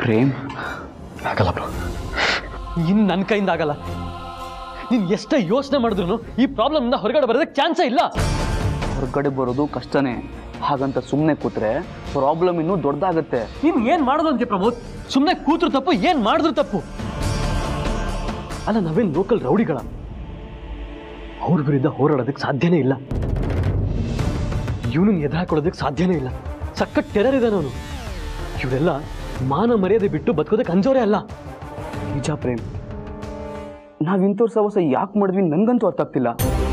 ಪ್ರೇಮ್ ಆಗಲ್ಲ ಬ್ರೋ ಇನ್ನು ನನ್ನ ಕೈಯಿಂದ ಆಗಲ್ಲ ನೀನು ಎಷ್ಟೇ ಯೋಚನೆ ಮಾಡಿದ್ರು ಈ ಪ್ರಾಬ್ಲಮ್ನ ಹೊರಗಡೆ ಬರೋದಕ್ಕೆ ಚಾನ್ಸೇ ಇಲ್ಲ ಹೊರಗಡೆ ಬರೋದು ಕಷ್ಟನೇ ಹಾಗಂತ ಸುಮ್ಮನೆ ಕೂತ್ರೆ ಪ್ರಾಬ್ಲಮ್ ಇನ್ನೂ ದೊಡ್ಡದಾಗತ್ತೆ ನೀನು ಏನು ಮಾಡೋದು ಅಂತೆ ಪ್ರಮೋದ್ ಸುಮ್ಮನೆ ಕೂತ್ರು ತಪ್ಪು ಏನು ಮಾಡಿದ್ರು ತಪ್ಪು ಅಲ್ಲ ನಾವೇನು ಲೋಕಲ್ ರೌಡಿಗಳ ಅವ್ರ ವಿರುದ್ಧ ಹೋರಾಡೋದಕ್ಕೆ ಸಾಧ್ಯನೇ ಇಲ್ಲ ಇವನನ್ನು ಎದುರಾಕೊಳ್ಳೋದಕ್ಕೆ ಸಾಧ್ಯನೇ ಇಲ್ಲ ಸಖತ್ ಟೆರರ್ ಇದೆ ಅವನು ಇವರೆಲ್ಲ ಮಾನ ಮರ್ಯಾದೆ ಬಿಟ್ಟು ಬದುಕೋದಕ್ಕೆ ಅಂಜೋರೇ ಅಲ್ಲ ನಿಜ ಪ್ರೇಮ್ ನಾವ್ ಇಂಥವ್ರ ಸವಸ ಯಾಕೆ ಮಾಡಿದ್ವಿ ನನ್ಗಂತೂ ಅರ್ಥ ಆಗ್ತಿಲ್ಲ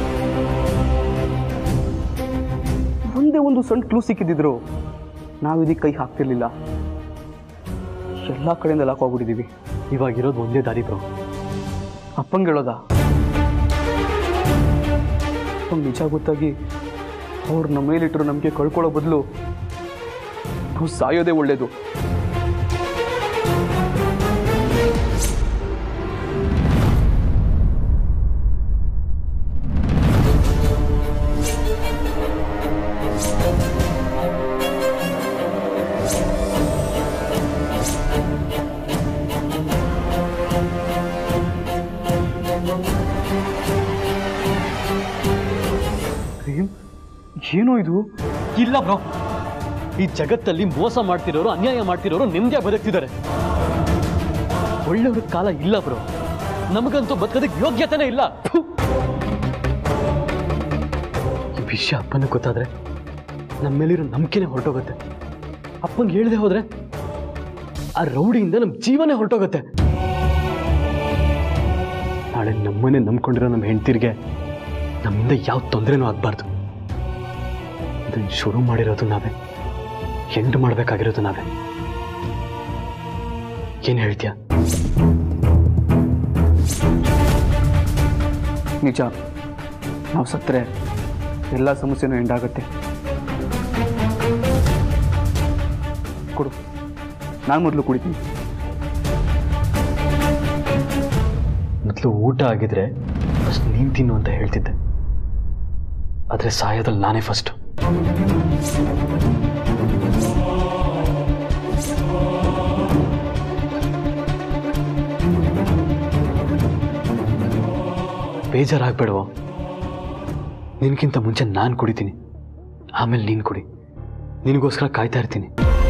ಒಂದೇ ಒಂದು ಸಣ್ಣ ಕ್ಲೂ ಸಿಕ್ಕಿದ್ರು ನಾವು ಇದಕ್ಕೆ ಕೈ ಹಾಕ್ತಿರ್ಲಿಲ್ಲ ಎಲ್ಲ ಕಡೆಯಿಂದ ಲಾಕ್ ಹೋಗ್ಬಿಟ್ಟಿದೀವಿ ಇವಾಗಿರೋದು ಒಂದೇ ದಾರಿ ಬ್ರೋ ಅಪ್ಪಂಗೆ ಹೇಳೋದ ಅಪ್ಪಂಗೆ ನಿಜ ಗೊತ್ತಾಗಿ ಅವ್ರು ನಮ್ಮ ಮೇಲಿಟ್ಟರು ನಮಗೆ ಕಳ್ಕೊಳ್ಳೋ ಬದಲು ನಾವು ಸಾಯೋದೇ ಒಳ್ಳೇದು ಪ್ರೇಮ್ ಏನೋ ಇದು ಇಲ್ಲ ಬ್ರೋ ಈ ಜಗತ್ತಲ್ಲಿ ಮೋಸ ಮಾಡ್ತಿರೋರು ಅನ್ಯಾಯ ಮಾಡ್ತಿರೋರು ನಿಮ್ಗೆ ಬದುಕ್ತಿದ್ದಾರೆ ಒಳ್ಳೆಯವ್ರ ಕಾಲ ಇಲ್ಲ ಬ್ರೋ ನಮಗಂತೂ ಬದುಕೋದಕ್ಕೆ ಯೋಗ್ಯತೆನೇ ಇಲ್ಲ ಥು. ಈ ವಿಷಯ ಅಪ್ಪನಿಗೆ ಗೊತ್ತಾದ್ರೆ ನಮ್ಮ ಮೇಲಿರೋ ನಂಬಿಕೆನೇ ಹೊರಟೋಗುತ್ತೆ ಅಪ್ಪಂಗೆ ಹೇಳ್ದೆ ಹೋದ್ರೆ ಆ ರೌಡಿಯಿಂದ ನಮ್ಮ ಜೀವನೇ ಹೊರಟೋಗುತ್ತೆ ನಾಳೆ ನಮ್ಮನೆ ನಂಬ್ಕೊಂಡಿರೋ ನಮ್ಮ ಹೆಂಡ್ತಿರ್ಗೆ ನಮ್ಮಿಂದ ಯಾವ ತೊಂದರೆನೂ ಆಗಬಾರ್ದು ಇದನ್ನು ಶುರು ಮಾಡಿರೋದು ನಾವೇ ಎಂಡ್ ಮಾಡಬೇಕಾಗಿರೋದು ನಾವೇ ಏನು ಹೇಳ್ತೀಯ ನಿಜ ನಾವು ಸತ್ತರೆ ಎಲ್ಲ ಸಮಸ್ಯೆನೂ ಎಂಡಾಗತ್ತೆ ಕೊಡು ನಾನು ಮೊದಲು ಕುಡಿತೀನಿ ಮೊದಲು ಊಟ ಆಗಿದ್ರೆ ಫಸ್ಟ್ ನೀನು ತಿನ್ನು ಅಂತ ಹೇಳ್ತಿದ್ದೆ ಆದರೆ ಸಾಯೋದಲ್ಲಿ ನಾನೇ ಫಸ್ಟ್ ಬೇಜಾರಾಗ್ಬೇಡವೋ ನಿನ್ಗಿಂತ ಮುಂಚೆ ನಾನು ಕುಡಿತೀನಿ ಆಮೇಲೆ ನೀನು ಕುಡಿ ನಿನಗೋಸ್ಕರ ಕಾಯ್ತಾ ಇರ್ತೀನಿ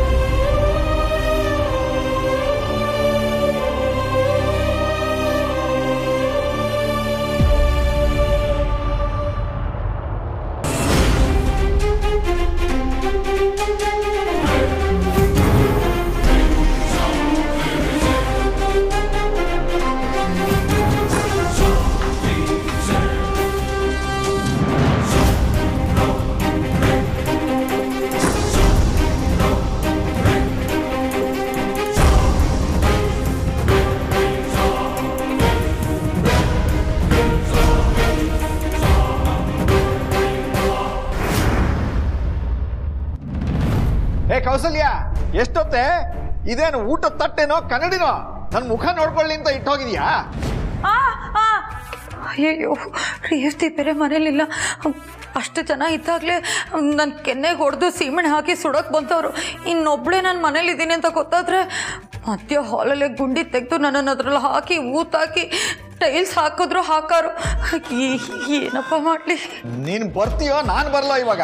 ಏ ಕೌಸಲ್ಯ ಎಷ್ಟೊತ್ತೆ ಇದೇನು ಊಟ ತಟ್ಟೆನೋ ಕನ್ನಡಿನೋ ನನ್ನ ಮುಖ ನೋಡ್ಕೊಳ್ಳಿ ಅಂತ ಇಟ್ಟೋಗಿದ್ಯಾ ಆ, ಆ. ಅಯ್ಯಯ್ಯೋ ರೇವತಿ ಬೇರೆ ಮನೇಲಿಲ್ಲ ಅಷ್ಟು ಜನ ಇದ್ದಾಗಲೇ ನನ್ನ ಕೆನ್ನೆಗೆ ಹೊಡೆದು ಸೀಮೆಣ್ಣೆ ಹಾಕಿ ಸುಡೋಕೆ ಬಂತವ್ರು ಇನ್ನೊಬ್ಳೆ ನಾನು ಮನೇಲಿದ್ದೀನಿ ಅಂತ ಗೊತ್ತಾದ್ರೆ ಮಧ್ಯ ಹಾಲಲ್ಲೇ ಗುಂಡಿ ತೆಗೆದು ನನ್ನನ್ನು ಅದ್ರಲ್ಲಿ ಹಾಕಿ ಊತಾಕಿ ಟೈಲ್ಸ್ ಹಾಕಿದ್ರು ಹಾಕಾರು ಈ- ಏನಪ್ಪ ಮಾಡಲಿ ನೀನ್ ಬರ್ತೀಯೋ ನಾನ್ ಬರ್ಲೋ ಇವಾಗ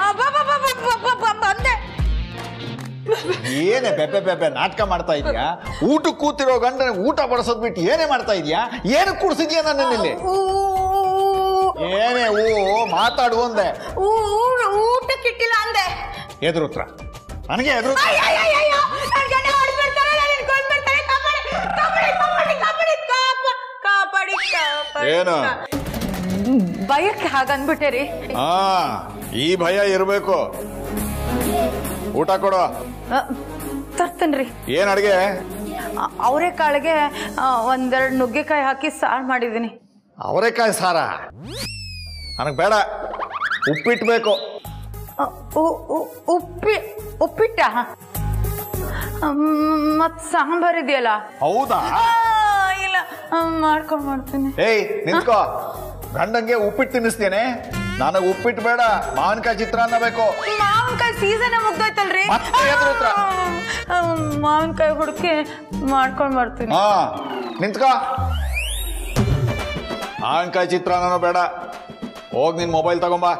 ಬಂದೆ ಏನೇ ಪೆಪೆ ಪೆಪೆ ನಾಟಕ ಮಾಡ್ತಾ ಇದೀಯಾ ಊಟ ಕೂತಿರೋ ಗಂಡನ ಊಟ ಬಡಿಸೋದ್ ಬಿಟ್ಟು ಏನೇ ಮಾಡ್ತಾ ಇದೀಯಾ ಏನು ಕೂಡ್ಸಿದ್ಯಾ ನನ್ನ ಇಲ್ಲಿ ಏನೇ ಹೂ ಮಾತಾಡು ಅಂದೆ ಊಟಕ್ಕಿಟ್ಟಿಲ್ಲ ಅಂದೆ ಎದುರು ಉತ್ತರ ನನಗೆ ಎದುರು ಅಯ್ಯಯ್ಯಯ್ಯಯ್ಯೋ, ನನ್ ಗಂಡ ಹೊಡ್ಬಿಡ್ತಾರೆ, ನನ್ ಹಿಡ್ಕೊಂಡ್ಬಿಡ್ತಾರೆ, ಕಾಪಾಡಿ, ಕಾಪಾಡಿ, ಕಾಪಾಡಿ, ಕಾಪಾಡಿ, ಕಾಪ- ಕಾಪಾಡಿ, ಕಾಪಾಡಿ. ಏನು? ಭಯಕ್ಕೆ ಹಾಗನ್ಬಿಟ್ಟೆ ರೀ ಹಾ ಈ ಭಯ ಇರಬೇಕು ಊಟ ಕೊಡು ತರ್ತೇನ್ರಿ ಏನ್ ಅಡ್ಗೆ ಅವರೇ ಕಾಳಿಗೆ ಒಂದೆರಡು ನುಗ್ಗೆಕಾಯಿ ಹಾಕಿ ಸಾರು ಮಾಡಿದ್ದೀನಿ ಅವರೆಕಾಯಿ ಸಾರ ನನಗೆ ಬೇಡ ಉಪ್ಪಿಟ್ಬೇಕು ಅ, ಉ- ಉ- ಉಪ್ಪಿ ಉಪ್ಪಿಟ್ಟ ಮತ್ ಸಾಂಬಾರ್ ಇದೆಯಲ್ಲ ಹೌದಾ ಆ, ಇಲ್ಲ ಮಾಡ್ಕೊಂಡು ಮಾಡ್ತೀನಿ ಏಯ್ ನಿಂತ್ಕೋ ಗಂಡಂಗೆ ಉಪ್ಪಿಟ್ಟು ತಿನ್ನಿಸ್ತೇನೆ ನನಗೆ ಉಪ್ಪಿಟ್ಟು ಬೇಡ ಮಾವಿನಕಾಯಿ ಚಿತ್ರಾನ್ನ ಬೇಕು ಮಾವಿನಕಾಯಿ ಸೀಸನ್ ಮುಗ್ದೋಯ್ತಲ್ರಿ ಮತ್ತೆ ಎದುರು ಉತ್ತರ ಮಾವಿನಕಾಯಿ ಹುಡುಕಿ ಮಾಡ್ಕೊಂಡು ಬರ್ತೀನಿ ಹಾ ನಿಂತ್ಕೋ ಮಾವಿನಕಾಯಿ ಚಿತ್ರಾನ್ನನೂ ಬೇಡ ಹೋಗ್ ನಿನ್ ಮೊಬೈಲ್ ತಗೊಂಬಾ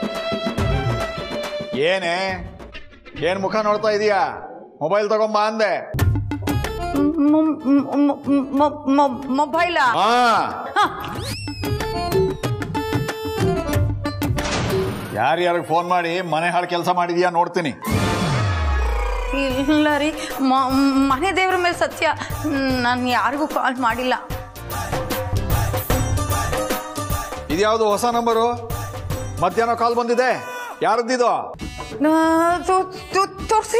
ಏನೇ ಏನ್ ಮುಖ ನೋಡ್ತಾ ಇದೀಯಾ ಮೊಬೈಲ್ ತಗೊಂಬಾ ಅಂದೆ ಮೊಬೈಲಾ ಹಾ ಯಾರ್ಯಾರಿಗೆ ಫೋನ್ ಮಾಡಿ ಮನೆ ಹಾಳು ಕೆಲಸ ಮಾಡಿದ್ಯಾ ನೋಡ್ತೀನಿ ಇಲ್ಲ ರೀ ಮ- ಮನೆ ದೇವ್ರ ಮೇಲೆ ಸತ್ಯ ನಾನು ಯಾರಿಗೂ ಕಾಲ್ ಮಾಡಿಲ್ಲ ಇದ್ಯಾವುದು ಹೊಸ ನಂಬರು ಮಧ್ಯಾಹ್ನ ಕಾಲ್ ಬಂದಿದೆ ಯಾರದ್ದಿದು ತೋರಿಸಿ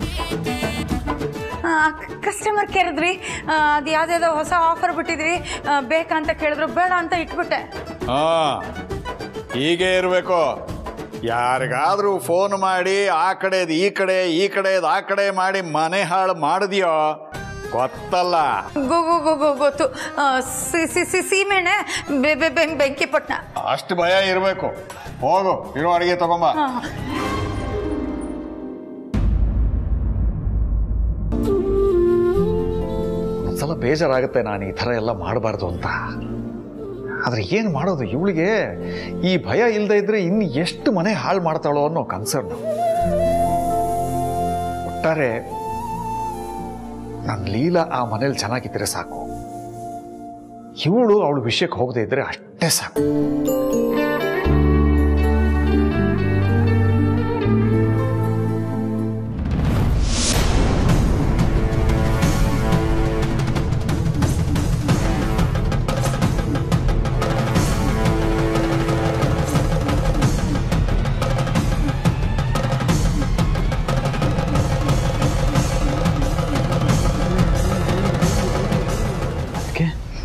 ಕಸ್ಟಮರ್ ಕೇಳಿದ್ರಿ ಅದು ಯಾವ್ದಾವ್ದೋ ಹೊಸ ಆಫರ್ ಬಿಟ್ಟಿದ್ರಿ ಆ, ಬೇಕಾ ಅಂತ ಕೇಳಿದ್ರು ಬೇಡ ಅಂತ ಇಟ್ಬಿಟ್ಟೆ ಹಾ ಹೀಗೆ ಇರಬೇಕು ಯಾರಿಗಾದ್ರೂ ಫೋನ್ ಮಾಡಿ ಆ ಕಡೆದು ಈ ಕಡೆ ಈ ಕಡೆದು ಆ ಕಡೆ ಮಾಡಿ ಮನೆ ಹಾಳು ಮಾಡಿದ್ಯೋ ಗೊತ್ತಲ್ಲ ಗೋ ಗೋ ಗೋ ಗೋ ಗೊತ್ತು ಆ, ಸಿ ಸಿ ಸಿ ಸೀಮೆಣ್ಣೆ ಬೆ ಬೆ ಬೆಂ ಬೆಂಕಿ ಪಟ್ನ ಅಷ್ಟು ಭಯ ಇರಬೇಕು ಹೋಗು ಇರೋ ಅಡಿಗೆ ತಗೊಂಬ ಒಂದ್ಸಲ ಬೇಜಾರಾಗುತ್ತೆ ನಾನು ಈ ಥರ ಎಲ್ಲ ಮಾಡಬಾರ್ದು ಅಂತ ಆದ್ರೆ ಏನು ಮಾಡೋದು ಇವಳಿಗೆ ಈ ಭಯ ಇಲ್ಲದೆ ಇದ್ರೆ ಇನ್ನು ಎಷ್ಟು ಮನೆ ಹಾಳು ಮಾಡ್ತಾಳೋ ಅನ್ನೋ ಕನ್ಸರ್ನ್ ಒಟ್ಟಾರೆ ನನ್ನ ಲೀಲಾ ಆ ಮನೇಲಿ ಚೆನ್ನಾಗಿದ್ರೆ ಸಾಕು ಇವಳು ಅವಳ ವಿಷಯಕ್ಕೆ ಹೋಗದೆ ಇದ್ರೆ ಅಷ್ಟೇ ಸಾಕು ಅದಕ್ಕೆ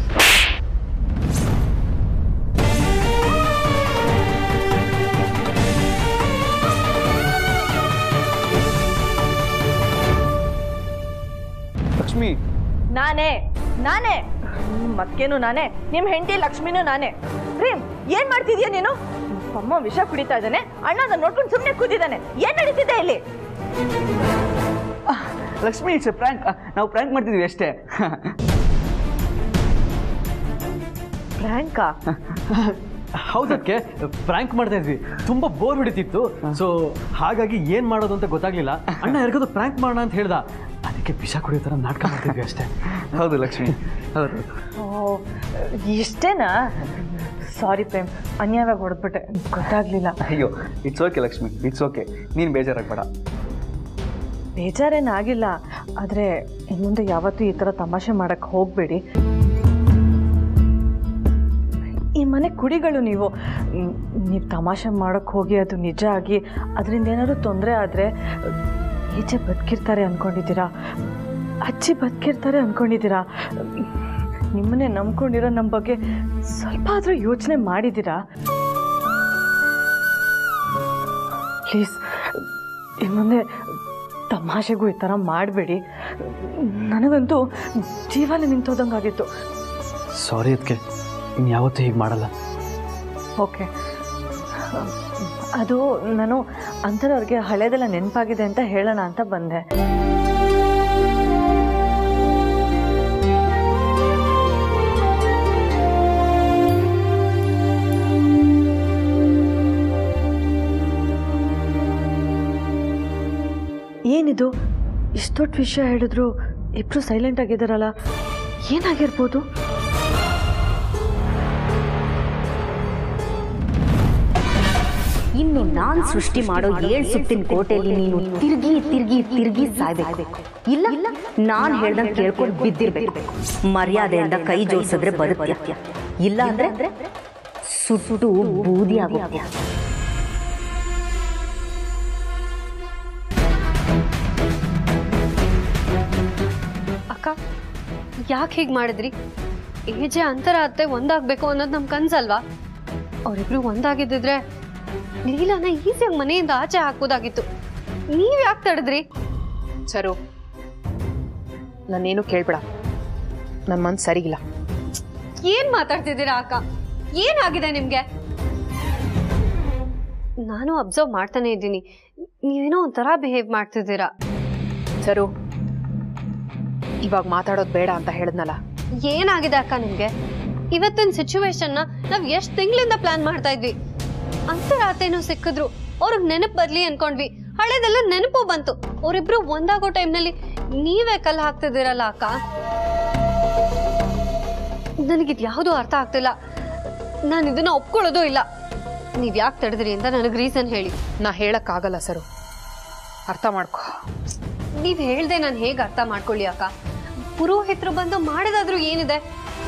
ಲಕ್ಷ್ಮಿ ನಾನೇ ನಾನೇ ಮತ್ಕೇನು ನಾನೇ ನಿಮ್ ಹೆಂಡತಿ ಲಕ್ಷ್ಮಿನೂ ನಾನೇ ಪ್ರೇಮ್ ಏನ್ ಮಾಡ್ತಿದ್ಯಾ ನೀನು ಅಮ್ಮ ವಿಷ ಕುಡಿತಾ ಇದ್ದಾನೆ ಅಣ್ಣ ಅದನ್ನ ನೋಡ್ಕೊಂಡು ಸುಮ್ಮನೆ ಕೂತಿದ್ದಾನೆ ಏನ್ ನಡೀತಿದೆ ಇಲ್ಲಿ ಲಕ್ಷ್ಮಿ ಇಟ್ಸ್ ಪ್ರ್ಯಾಂಕ್ ನಾವು ಪ್ರ್ಯಾಂಕ್ ಮಾಡ್ತಿದ್ವಿ ಅಷ್ಟೇ ಪ್ರ್ಯಾಂಕಾ ಹೌದಕ್ಕೆ ಪ್ರ್ಯಾಂಕ್ ಮಾಡ್ತಾ ಇದ್ವಿ ತುಂಬಾ ಬೋರ್ ಹೊಡಿತಿತ್ತು ಸೊ ಹಾಗಾಗಿ ಏನ್ ಮಾಡೋದು ಅಂತ ಗೊತ್ತಾಗ್ಲಿಲ್ಲ ಅಣ್ಣ ಯಾರಿಗಾದ್ರು ಪ್ರ್ಯಾಂಕ್ ಮಾಡೋಣ ಅಂತ ಹೇಳ್ದ ಅದಕ್ಕೆ ವಿಷ ಕುಡಿಯೋ ಥರ ನಾಟಕ ಮಾಡ್ತಿದ್ವಿ ಅಷ್ಟೇ ಹೌದು ಲಕ್ಷ್ಮಿ ಹೌದು ಓ ಇಷ್ಟೇನಾ ಸಾರಿ ಪ್ರೇಮ್ ಅನ್ಯಾಯವಾಗಿ ಹೊಡೆದ್ಬಿಟ್ಟೆ ಗೊತ್ತಾಗ್ಲಿಲ್ಲ ಅಯ್ಯೋ it's okay Lakshmi it's okay ನೀನು ಬೇಜಾರಾಗಬೇಡ ಬೇಜಾರೇನಾಗಿಲ್ಲ ಆದರೆ ಇನ್ಮುಂದೆ ಯಾವತ್ತೂ ಈ ಥರ ತಮಾಷೆ ಮಾಡಕ್ಕೆ ಹೋಗಬೇಡಿ ಈ ಮನೆ ಕುಡಿಗಳು ನೀವು ನೀವು ತಮಾಷೆ ಮಾಡೋಕ್ಕೆ ಹೋಗಿ ಅದು ನಿಜ ಆಗಿ ಅದರಿಂದ ಏನಾದರೂ ತೊಂದರೆ ಆದರೆ ಈಚೆ ಬದುಕಿರ್ತಾರೆ ಅಂದ್ಕೊಂಡಿದ್ದೀರಾ ಅಜ್ಜಿ ಬದುಕಿರ್ತಾರೆ ಅಂದ್ಕೊಂಡಿದ್ದೀರಾ ನಿಮ್ಮನ್ನೇ ನಂಬ್ಕೊಂಡಿರೋ ನಮ್ಮ ಬಗ್ಗೆ ಸ್ವಲ್ಪ ಆದರೂ ಯೋಚನೆ ಮಾಡಿದ್ದೀರಾ ಪ್ಲೀಸ್ ಇನ್ಮುಂದೆ ತಮಾಷೆಗೂ ಈ ಥರ ಮಾಡಬೇಡಿ ನನಗಂತೂ ಜೀವನ ನಿಂತೋದಂಗಾಗಿತ್ತು ಸಾರಿ ಅದಕ್ಕೆ ಇನ್ನು ಯಾವತ್ತೂ ಹೀಗೆ ಮಾಡಲ್ಲ ಓಕೆ ಅದು ನಾನು ಅಂಥವ್ರಿಗೆ ಹಳೇದೆಲ್ಲ ನೆನಪಾಗಿದೆ ಅಂತ ಹೇಳೋಣ ಅಂತ ಬಂದೆ ಏನಿದು ಇಷ್ಟೊಟ್ಟು ವಿಷಯ ಹೇಳಿದ್ರು ಇಬ್ರು ಸೈಲೆಂಟ್ ಆಗಿದ್ದಾರಲ್ಲ ಏನಾಗಿರ್ಬೋದು ಇನ್ನು ನಾನ್ ಸೃಷ್ಟಿ ಮಾಡೋ ಏಳ್ ಸುತ್ತಿನ ಕೋಟೆಯಲ್ಲಿ ನೀನು ತಿರ್ಗಿ ತಿರ್ಗಿ ತಿರ್ಗಿ ಸಾಯ್ಬೇಕು ಇಲ್ಲ ನಾನ್ ಹೇಳ್ದಂಗ್ ಕೇಳ್ಕೊಂಡು ಬಿದ್ದಿರ್ಬೇಕು ಮರ್ಯಾದೆಯಿಂದ ಕೈ ಜೋಡಿಸಿದ್ರೆ ಬದುಕ್ತ್ಯ ಇಲ್ಲ ಅಂದ್ರೆ ಸುಟ್ಟು ಬೂದಿ ಆಗೋಗ್ತ್ಯ ಅಕ್ಕ ಯಾಕೆ ಹೀಗೆ ಮಾಡಿದ್ರಿ ಏಜೆ ಅಂತರ ಅತ್ತೆ ಒಂದಾಗಬೇಕು ಅನ್ನೋದು ನಮ್ಮ ಕನ್ಸಲ್ವಾ ಅವರಿಬ್ರು ಒಂದಾಗಿದ್ದಿದ್ರೆ ಲೀಲಾನ ಈಸಿಯಾಗಿ ಮನೆಯಿಂದ ಆಚೆ ಹಾಕೋದಾಗಿತ್ತು ನೀವ್ ಯಾಕೆ ತಡೆದ್ರಿ ಸರು ನಾನೇನು ಕೇಳ್ಬೇಡ ನನ್ನ ಮನ್ಸು ಸರಿಗಿಲ್ಲ ಏನ್ ಮಾತಾಡ್ತಿದ್ದೀರಾ ಅಕ್ಕ ಏನಾಗಿದೆ ನಿಮ್ಗೆ ನಾನು ಅಬ್ಸರ್ವ್ ಮಾಡ್ತಾನೆ ಇದ್ದೀನಿ ನೀವೇನೋ ಒಂಥರ ಬಿಹೇವ್ ಮಾಡ್ತಿದ್ದೀರಾ ಸರು ಇವಾಗ ಮಾತಾಡೋದು ಬೇಡ ಅಂತ ಹೇಳಿದ್ನಲ್ಲ ಏನಾಗಿದೆ ಅಕ್ಕ ನಿಮ್ಗೆ ಇವತ್ತಿನ ಸಿಚುವೇಶನ್ನ ನಾವ್ ಎಷ್ಟ್ ತಿಂಗಳಿಂದ ಪ್ಲಾನ್ ಮಾಡ್ತಾ ಇದ್ವಿ ಅಂತರಾತೇನೋ ಸಿಕ್ಕಿದ್ರು ಅವ್ರಿಗೆ ನೆನಪು ಬರ್ಲಿ ಅನ್ಕೊಂಡ್ವಿ ಹಳೇದೆಲ್ಲ ನೆನಪು ಬಂತು ಅವರಿಬ್ರು ಒಂದಾಗೋ ಟೈಮ್ನಲ್ಲಿ ನೀವೇ ಕಲ್ಲು ಹಾಕ್ತಿದ್ದೀರಲ್ಲ ಅಕ್ಕ ನನಗಿದ್ ಯಾವುದು ಅರ್ಥ ಆಗ್ತಿಲ್ಲ ನಾನು ಇದನ್ನ ಒಪ್ಕೊಳ್ಳೋದು ಇಲ್ಲ ನೀವ್ ಯಾಕೆ ತಡೆದ್ರಿ ಅಂತ ನನಗೆ ರೀಸನ್ ಹೇಳಿ ನಾ ಹೇಳಕ್ಕಾಗಲ್ಲ ಸರು ಅರ್ಥ ಮಾಡ್ಕೊ ನೀವ್ ಹೇಳ್ದೆ ನಾನು ಹೇಗೆ ಅರ್ಥ ಮಾಡ್ಕೊಳ್ಳಿ ಅಕ್ಕ ಪುರೋಹಿತರು ಬಂದು ಮಾಡಿದಾದ್ರೂ ಏನಿದೆ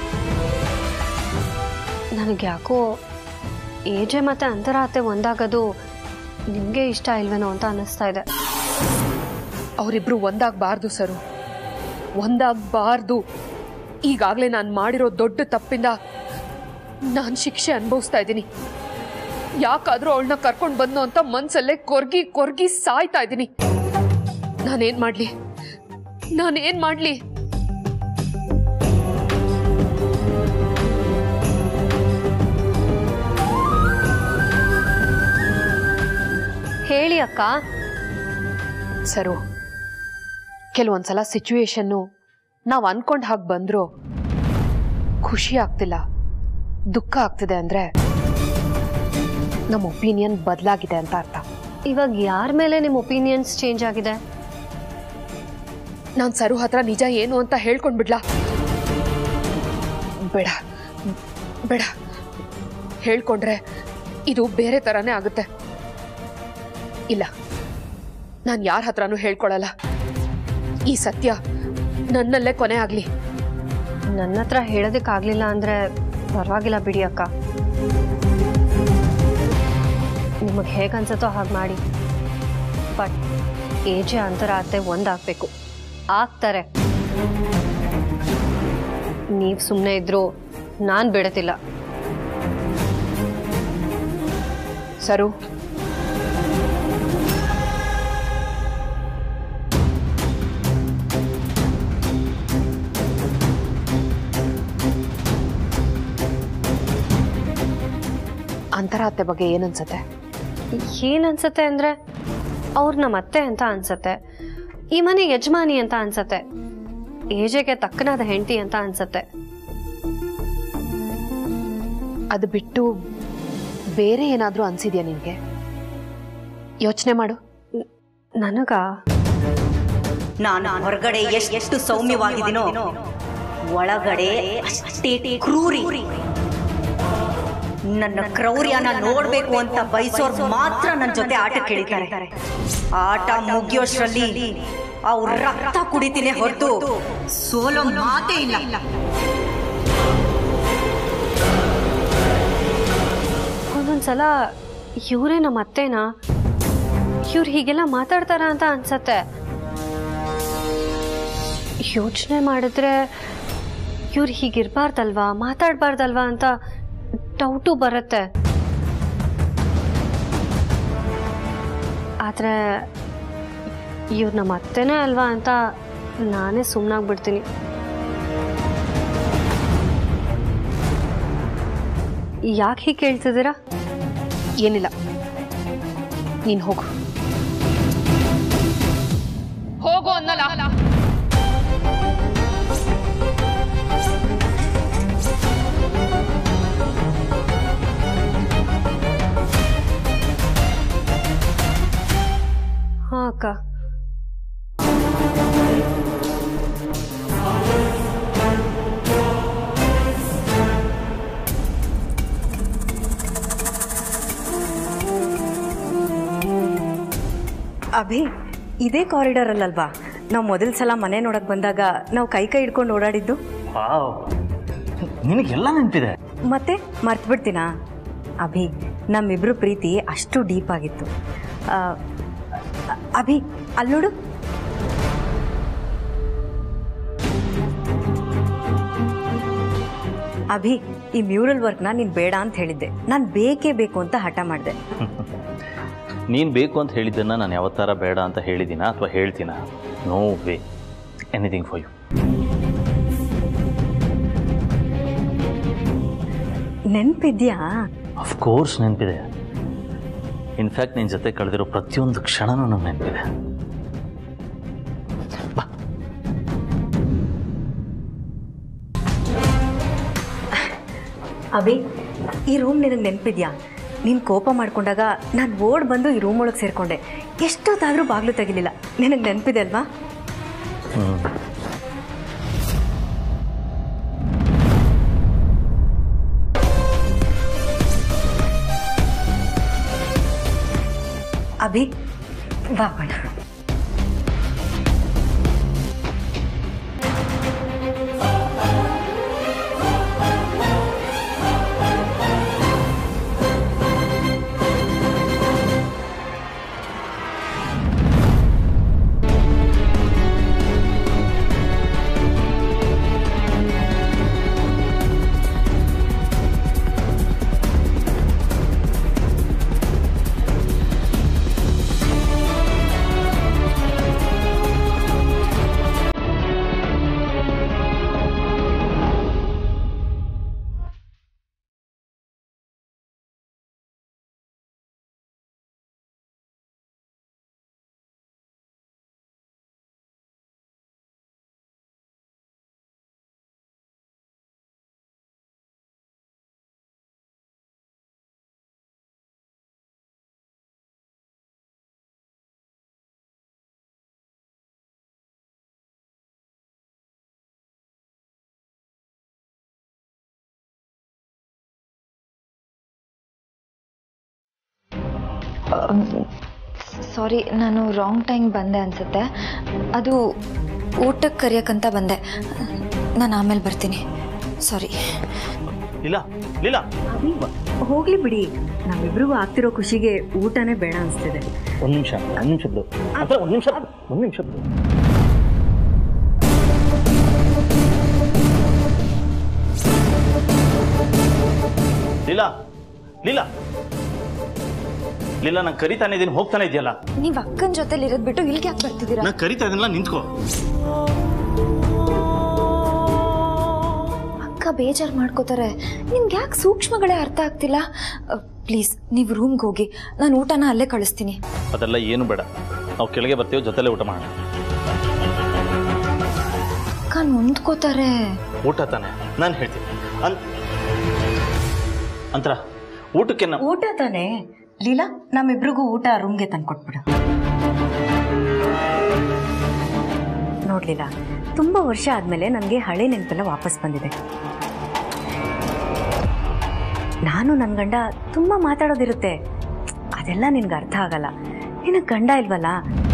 ನನಗೆ ಯಾಕೋ ಏಜೆ ಮತ್ತೆ ಅಂತರಾತೆ ಒಂದಾಗೋದು ನಿಮ್ಗೆ ಇಷ್ಟ ಇಲ್ವೇನೋ ಅಂತ ಅನ್ನಿಸ್ತಾ ಇದೆ ಅವರಿಬ್ರು ಒಂದಾಗಬಾರ್ದು ಸರು ಒಂದಾಗಬಾರ್ದು ಈಗಾಗಲೇ ನಾನು ಮಾಡಿರೋ ದೊಡ್ಡ ತಪ್ಪಿಂದ ನಾನು ಶಿಕ್ಷೆ ಅನುಭವಿಸ್ತಾ ಇದ್ದೀನಿ ಯಾಕಾದ್ರೂ ಅವಳನ್ನ ಕರ್ಕೊಂಡು ಬಂದು ಅಂತ ಮನ್ಸಲ್ಲೇ ಕೊರ್ಗಿ ಕೊರ್ಗಿ ಸಾಯ್ತಾ ಇದ್ದೀನಿ ನಾನೇನ್ ಮಾಡ್ಲಿ ನಾನೇನ್ ಮಾಡ್ಲಿ ಹೇಳಿ ಅಕ್ಕ ಸರು ಕೆಲವೊಂದ್ಸಲ ಸಿಚುವೇಶನ್ನು ನಾವು ಅನ್ಕೊಂಡ್ ಹಾಗೆ ಬಂದ್ರು ಖುಷಿ ಆಗ್ತಿಲ್ಲ ದುಃಖ ಆಗ್ತಿದೆ ಅಂದ್ರೆ ನಮ್ಮ ಒಪಿನಿಯನ್ ಬದಲಾಗಿದೆ ಅಂತ ಅರ್ಥ ಇವಾಗ ಯಾರ ಮೇಲೆ ನಿಮ್ಮ ಒಪಿನಿಯನ್ಸ್ ಚೇಂಜ್ ಆಗಿದೆ ನಾನ್ ಸರು ಹತ್ರ ನಿಜ ಏನು ಅಂತ ಹೇಳ್ಕೊಂಡ್ಬಿಡ್ಲಾ ಬೇಡ ಬೇಡ ಹೇಳ್ಕೊಂಡ್ರೆ ಇದು ಬೇರೆ ತರಾನೇ ಆಗುತ್ತೆ ಇಲ್ಲ ನಾನು ಯಾರ ಹತ್ರನೂ ಹೇಳ್ಕೊಳಲ್ಲ ಈ ಸತ್ಯ ನನ್ನಲ್ಲೇ ಕೊನೆ ಆಗ್ಲಿ ನನ್ನ ಹತ್ರ ಹೇಳೋದಕ್ಕಾಗ್ಲಿಲ್ಲ ಅಂದ್ರೆ ಪರವಾಗಿಲ್ಲ ಬಿಡಿ ಅಕ್ಕ ನಿಮಗೆ ಹೇಗೆ ಅನ್ಸುತ್ತೋ ಹಾಗೆ ಮಾಡಿ ಬಟ್ ಏಜೆ ಅಂತರಾತೆ ಒಂದಾಗಬೇಕು ಆಗ್ತಾರೆ ನೀವು ಸುಮ್ಮನೆ ಇದ್ರು ನಾನು ಬಿಡತಿಲ್ಲ ಸರು ಅಂತರಾತೆ ಬಗ್ಗೆ ಏನನ್ಸತ್ತೆ ಏನ್ ಅನ್ಸತ್ತೆ ಅಂದ್ರೆ ಅವ್ರು ನಮ್ಮ ಅತ್ತೆ ಅಂತ ಅನ್ಸತ್ತೆ ಈ ಮನೆ ಯಜಮಾನಿ ಅಂತ ಅನ್ಸತ್ತೆ ಏಜೆಗೆ ತಕ್ಕನಾದ ಹೆಂಡತಿ ಅಂತ ಅನ್ಸತ್ತೆ ಅದು ಬಿಟ್ಟು ಬೇರೆ ಏನಾದ್ರೂ ಅನ್ಸಿದ್ಯಾ ನಿನ್ಗೆ ಯೋಚನೆ ಮಾಡು ನನಗ ನಾನು ಹೊರಗಡೆ ಎಷ್ಟು ಸೌಮ್ಯವಾಗಿದ್ದೀನೋ ಒಳಗಡೆ ಅಷ್ಟೇ ಕ್ರೂರಿ ನನ್ನ ಕ್ರೌರ್ಯನ ನೋಡ್ಬೇಕು ಅಂತ ಬಯಸೋರ್ ಮಾತ್ರ ನನ್ನ ಜೊತೆ ಆಟ ಕೇಳಿದ್ದಾರೆ ಆಟ ಮುಗಿಯೋಷ್ರಲ್ಲಿ ಅವ್ರ ರಕ್ತ ಕುಡಿತೀನಿ ಹೊರತು ಸೋಲೋ ಮಾತೇ ಇಲ್ಲ ಒಂದೊಂದ್ಸಲ ಇವರೇ ನಮ್ಮ ಅತ್ತೆನಾ ಇವ್ರು ಹೀಗೆಲ್ಲ ಮಾತಾಡ್ತಾರ ಅಂತ ಅನ್ಸತ್ತೆ ಯೋಚನೆ ಮಾಡಿದ್ರೆ ಇವ್ರು ಹೀಗಿರ್ಬಾರ್ದಲ್ವಾ ಮಾತಾಡ್ಬಾರ್ದಲ್ವಾ ಅಂತ ಡೌಟು ಬರುತ್ತೆ ಆದರೆ ಇವ್ರು ನಮ್ಮ ಅತ್ತೆನೇ ಅಲ್ವಾ ಅಂತ ನಾನೇ ಸುಮ್ಮನಾಗ್ಬಿಡ್ತೀನಿ ಯಾಕೆ ಹೀಗೆ ಕೇಳ್ತಿದ್ದೀರಾ ಏನಿಲ್ಲ ನೀನ್ ಹೋಗು ಹೋಗು ಅನ್ನಲ್ಲ ಹಾಂ ಅಕ್ಕ ಅಭಿ ಇದೇ ಕಾರಿಡಾರ್ ಅಲ್ಲಲ್ವಾ ನಾವು ಮೊದಲ ಸಲ ಮನೆ ನೋಡಕ್ ಬಂದಾಗ ನಾವು ಕೈ ಕೈ ಹಿಡ್ಕೊಂಡು ಓಡಾಡಿದ್ದು ವಾವ್ ನಿನಗೆಲ್ಲ ನೆನಪಿದೆ ಮತ್ತೆ ಮರ್ತು ಬಿಡ್ತೀನಾ ಅಭಿ ನಮ್ಮಿಬ್ರು ಪ್ರೀತಿ ಅಷ್ಟು ಡೀಪ್ ಆಗಿತ್ತು ಆ, ಅಭಿ ಅಲ್ಲಿ ನೋಡು ಅಭಿ ಈ ಮ್ಯೂರಲ್ ವರ್ಕ್ನ ನೀನು ಬೇಡ ಅಂತ ಹೇಳಿದ್ದೆ ನಾನು ಬೇಕೇ ಬೇಕು ಅಂತ ಹಠ ಮಾಡಿದೆ ನೀನು ಬೇಕು ಅಂತ ಹೇಳಿದ್ದನ್ನು ನಾನು ಯಾವತ್ತಾರ ಬೇಡ ಅಂತ ಹೇಳಿದ್ದೀನ ಅಥವಾ ಹೇಳ್ತೀನ no way anything for you ನೆನಪಿದ್ಯಾ ಅಫ್ಕೋರ್ಸ್ ನೆನಪಿದೆ ಇನ್ಫ್ಯಾಕ್ಟ್ ನಿನ್ನ ಜೊತೆ ಕಳೆದಿರೋ ಪ್ರತಿಯೊಂದು ಕ್ಷಣನೂ ನಂಗೆ ನೆನಪಿದೆ ಅಭಿ ಈ ರೂಮ್ ನಿನಗೆ ನೆನಪಿದ್ಯಾ ನೀನು ಕೋಪ ಮಾಡ್ಕೊಂಡಾಗ ನಾನು ಓಡ್ ಬಂದು ಈ ರೂಮ್ ಒಳಗೆ ಸೇರಿಕೊಂಡೆ ಎಷ್ಟೊತ್ತಾದರೂ ಬಾಗಿಲು ತೆಗಿಲಿಲ್ಲ ನಿನಗೆ ನೆನಪಿದೆ ಅಲ್ವಾ ಹ್ಞೂ ಅಭಿ ಬಾ ಬಣ್ಣ ಸಾರಿ ನಾನು ರಾಂಗ್ ಟೈಮ್ ಬಂದೆ ಅನ್ಸುತ್ತೆ ಅದು ಊಟಕ್ಕೆ ಕರೆಯೋಕ್ಕಂತ ಬಂದೆ ನಾನು ಆಮೇಲೆ ಬರ್ತೀನಿ ಸಾರಿ ಲೀಲಾ ಲೀಲಾ ಹೋಗ್ಲಿ ಬಿಡಿ ನಾವಿಬ್ರಿಗೂ ಆಗ್ತಿರೋ ಖುಷಿಗೆ ಊಟನೇ ಬೇಡ ಅನಿಸ್ತಿದೆ ಒಂದು ನಿಮಿಷ ಒಂದು ನಿಮಿಷ ಬಿಡು ಹತ್ರ ಒಂದು ನಿಮಿಷ ಒಂದು ನಿಮಿಷ ಬಿಡು ಲೀಲಾ ಲೀಲಾ ಲೀಲಾ ನಾನು ಕರಿತಾನೆ ಇದೀನಿ ಹೋಗ್ತಾನೆ ಇದೆಯಲ್ಲ ನೀವು ಅಕ್ಕನ ಜೊತೆಲಿ ಇರೋದ್ ಬಿಟ್ಟು ಇಲ್ಲಿಗೆ ಯಾಕೆ ಬರ್ತಿದ್ದೀರಾ ನಾನು ಕರಿತಾ ಇದೀನಲ್ಲ ನಿಂತ್ಕೋ ಅಕ್ಕ ಬೇಜಾರು ಮಾಡ್ಕೋತಾರೆ ನಿಮ್ಗೆ ಯಾಕೆ ಸೂಕ್ಷ್ಮಗಳೇ ಅರ್ಥ ಆಗ್ತಿಲ್ಲ ಪ್ಲೀಸ್ ನೀವು ರೂಮ್ಗೆ ಹೋಗಿ ನಾನು ಊಟನ ಅಲ್ಲೇ ಕಳಿಸ್ತೀನಿ ಅದೆಲ್ಲ ಏನು ಬೇಡ ನಾವು ಕೆಳಗೆ ಬರ್ತೀವಿ ಜೊತೆಲೆ ಊಟ ಮಾಡೋಣ ಅಕ್ಕ ನೊಂದ್ಕೋತಾರೆ ಊಟ ತಾನೆ ನಾನು ಹೇಳ್ತೀನಿ ಅನ್ ಅಂತರ ಊಟಕ್ಕೆ ನಾವು ಊಟ ತಾನೇ ಲೀಲಾ ನಮ್ಮಿಬ್ರಿಗೂ ಊಟ ರೂಮ್ಗೆ ತಂದ್ಕೊಟ್ಬಿಡು ನೋಡ್ಲಿಲ್ಲ ತುಂಬ ವರ್ಷ ಆದಮೇಲೆ ನನಗೆ ಹಳೆ ನೆನಪೆಲ್ಲ ವಾಪಸ್ ಬಂದಿದೆ ನಾನು ನನ್ನ ಗಂಡ ತುಂಬ ಮಾತಾಡೋದಿರುತ್ತೆ ಅದೆಲ್ಲ ನಿನ್ಗೆ ಅರ್ಥ ಆಗಲ್ಲ ನಿನಗೆ ಗಂಡ ಇಲ್ವಲ್ಲ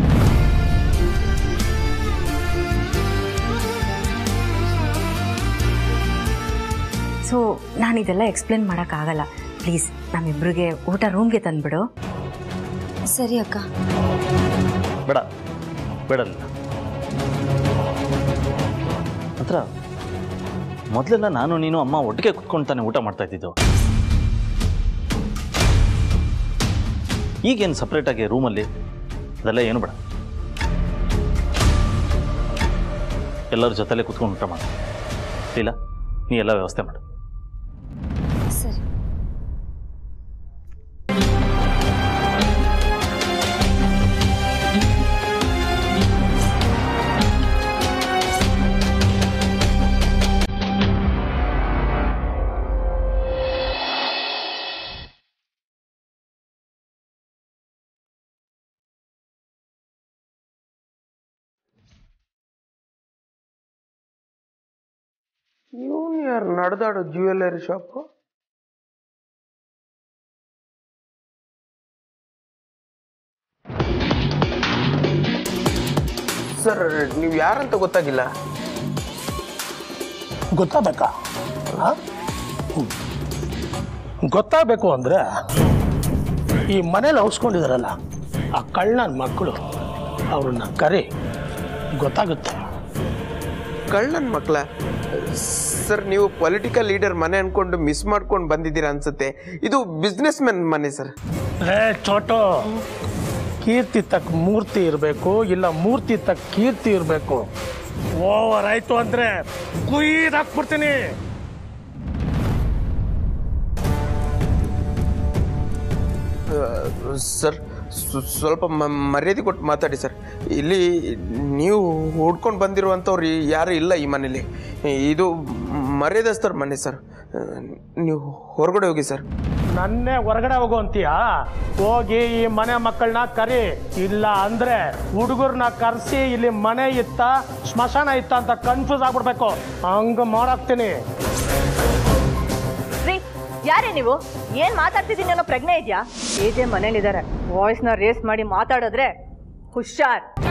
ಸೊ ನಾನು ಇದೆಲ್ಲ ಎಕ್ಸ್ಪ್ಲೇನ್ ಮಾಡೋಕ್ಕಾಗಲ್ಲ ಪ್ಲೀಸ್ ನಮ್ಮಿಬ್ರಿಗೆ ಊಟ ರೂಮ್ಗೆ ತಂದ್ಬಿಡು ಸರಿ ಅಕ್ಕ ಬೇಡ ಬೇಡಲ್ಲ ಹತ್ರ ಮೊದಲೆಲ್ಲ ನಾನು ನೀನು ಅಮ್ಮ ಒಟ್ಟಿಗೆ ಕುತ್ಕೊಂಡು ತಾನೆ ಊಟ ಮಾಡ್ತಾ ಇದ್ದಿದ್ದು ಈಗೇನು ಸಪ್ರೇಟಾಗಿ ರೂಮಲ್ಲಿ ಅದೆಲ್ಲ ಏನು ಬೇಡ ಎಲ್ಲರ ಜೊತೆಲೆ ಕುತ್ಕೊಂಡು ಊಟ ಮಾಡು ಇಲ್ಲ ನೀ ಎಲ್ಲ ವ್ಯವಸ್ಥೆ ಮಾಡು ಸರಿ ಇವನು ಯಾರು ನಡೆದಾಡೋ ಜ್ಯುವೆಲ್ಲರಿ ಶಾಪು ಸರ್ ನೀವು ಯಾರಂತ ಗೊತ್ತಾಗಿಲ್ಲ ಗೊತ್ತಾಗಬೇಕಾ ಗೊತ್ತಾಗಬೇಕು ಅಂದರೆ ಈ ಮನೇಲಿ ಔಸ್ಕೊಂಡಿದಾರಲ್ಲ ಆ ಕಳ್ಳನ ಮಕ್ಕಳು ಅವ್ರನ್ನ ಕರಿ ಗೊತ್ತಾಗುತ್ತೆ ಕಳ್ಳನ ಮಕ್ಕಳ ಸರ್ ನೀವು ಪೊಲಿಟಿಕಲ್ ಲೀಡರ್ ಮನೆ ಅನ್ಕೊಂಡು ಮಿಸ್ ಮಾಡ್ಕೊಂಡು ಬಂದಿದ್ದೀರಾ ಅನ್ಸುತ್ತೆ ಇದು ಬಿಸ್ನೆಸ್ ಮ್ಯಾನ್ ಮನೆ ಸರ್ ಲೇ ಚೋಟು ಕೀರ್ತಿ ತಕ್ಕ ಮೂರ್ತಿ ಇರಬೇಕು ಇಲ್ಲ ಮೂರ್ತಿ ತಕ್ಕ ಕೀರ್ತಿ ಇರಬೇಕು ಓವರ್ ಆಯ್ತು ಅಂದ್ರೆ ಕುಯ್ದು ಹಾಕ್ಬಿಡ್ತೀನಿ ಸರ್ ಸ್ವ- ಸ್ವಲ್ಪ ಮ- ಮರ್ಯಾದೆ ಕೊಟ್ಟು ಮಾತಾಡಿ ಸರ್ ಇಲ್ಲಿ ನೀವು ಹುಡ್ಕೊಂಡು ಬಂದಿರುವಂಥವ್ರು ಯಾರು ಇಲ್ಲ ಈ ಮನೇಲಿ ಇದು ಮರ್ಯಾದಸ್ತರ್ ಮನೆ ಸರ್ ನೀವು ಹೊರಗಡೆ ಹೋಗಿ ಸರ್ ನನ್ನೇ ಹೊರಗಡೆ ಹೋಗು ಅಂತೀಯಾ ಹೋಗಿ ಈ ಮನೆ ಮಕ್ಕಳನ್ನ ಕರಿ ಇಲ್ಲ ಅಂದ್ರೆ ಹುಡುಗರನ್ನ ಕರೆಸಿ ಇಲ್ಲಿ ಮನೆ ಇತ್ತ ಸ್ಮಶಾನ ಇತ್ತ ಅಂತ ಕನ್ಫ್ಯೂಸ್ ಆಗ್ಬಿಡ್ಬೇಕು ಹಂಗ ಮಾಡಾಕ್ತೀನಿ ರೀ ಯಾರೇ ನೀವು ಏನ್ ಮಾತಾಡ್ತಿದ್ದೀನಿ ಅನ್ನೋ ಪ್ರಜ್ಞೆ ಇದೆಯಾ ಏಜೆ ಮನೇಲಿದ್ದಾರೆ ವಾಯ್ಸ್ನ ರೇಸ್ ಮಾಡಿ ಮಾತಾಡಿದ್ರೆ ಹುಷಾರ್